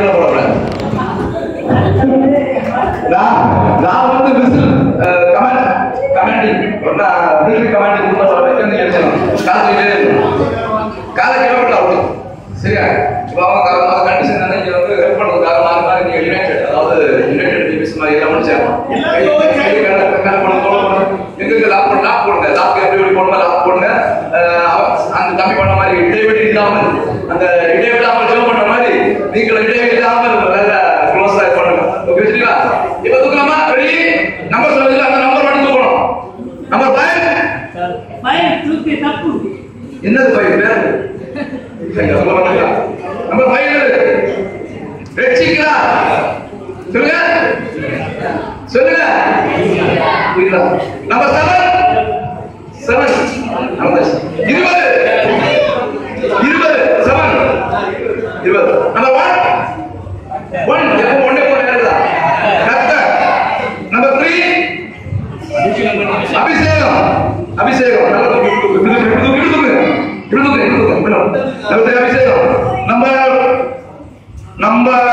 கீழே போடக்கூடாது நான் நான் வந்து விசில் கமாண்ட் கமாண்டிங் நான் மிலிட்டரி கமாண்டிங் கொடுத்த சொல்றேன் நீங்க எடுத்துக்கணும் காலை கீழே இருக்கணும். காலை கீழே போட்டு அவுட் சரியா இப்போ அவங்க அவங்க கண்டிஷன் என்ன இங்க வந்து ஹெல்ப் பண்றதுக்காக மாறி மாறி நீங்க யுனைடெட் அதாவது யுனைடெட் டிவிஸ் மாதிரி எல்லாம் முடிச்சாங்க எங்களுக்கு லாக் பண்ண லாக் போடுங்க லாக் எப்படி எப்படி போடணும் லாக் போடுங்க அஹ் அவ- அந்த தம்பி பண்ண மாதிரி இடைவெளி இல்லாமல் அந்த இடைவெளி இல்லாமல் ஜெபம் பண்ற மாதிரி நீங்கள் இடைவெளி இல்லாமல் நல்ல க்ளோஸ் ஆகி பண்ணுங்க ஓகே சரிங்களா இப்போ தூக்கலாமா ரெடி நம்பர் சொல்லுங்க அந்த நம்பர் மட்டும் தூக்கணும் நம்பர் ஃபைவ் பயம் தூக்கி தப்பு என்னது ஃபைவ் பேர் சொல்ல மாட்டீங்களா நம்பர் ஃபைவ் ரெச்சிங்களா சொல்லுங்க சொல்லுங்க புரியுதா நம்பர் செவன் செவன் இருபது இருபது செவன் இருபது நம்பர் ஒன் ஒன் எப்போ ஒன்னே போன நேரத்தில் கர்த்தர் நம்பர் த்ரீ அபிஷேகம் அபிஷேகம் நல்லா தூக்கு, தூக்கு, தூக்கு, இப்படி தூக்கு, இப்படி தூக்கு, இப்படி தூக்கு, இப்படி தூக்கு, இப்படி தூக்கு. நம்பர் த்ரீ அபிஷேகம் நம்பர் நம்பர்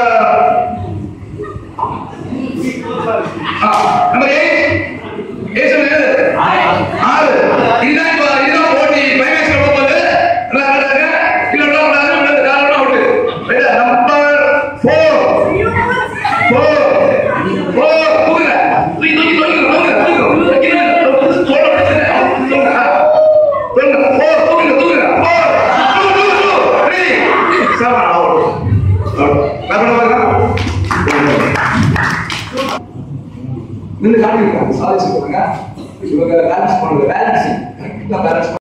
ஆ, நம்பர் எயிட் எயிட் சொல்லுங்க ஆறு இதுதான் இப்போ இதுதான் போட்டி பைமேஸ் போக போகுது எல்லாம் கரெக்டாக இருக்கு கீழே விட கூடாது விழுந்து கால் விட அவுட்டு ரைட்டா நம்பர் ஃபோர் ஃபோர் ஃபோர் தூக்குங்க தூக்கி தூக்கி தூக்கி தூக்குங்க தூக்குங்க கீழே தோட பிடிச்சுங்க தூக்குங்க தூக்குங்க ஃபோர் தூக்குங்க தூக்குங்க four two two two three seven out out நான் பண்ண பாருங்க நின்று காட்டிருக்காங்க சாதிச்சு போறாங்க இவங்க பேலன்ஸ் பண்ணுங்க பேலன்சிங் கரெக்டா பேலன்ஸ்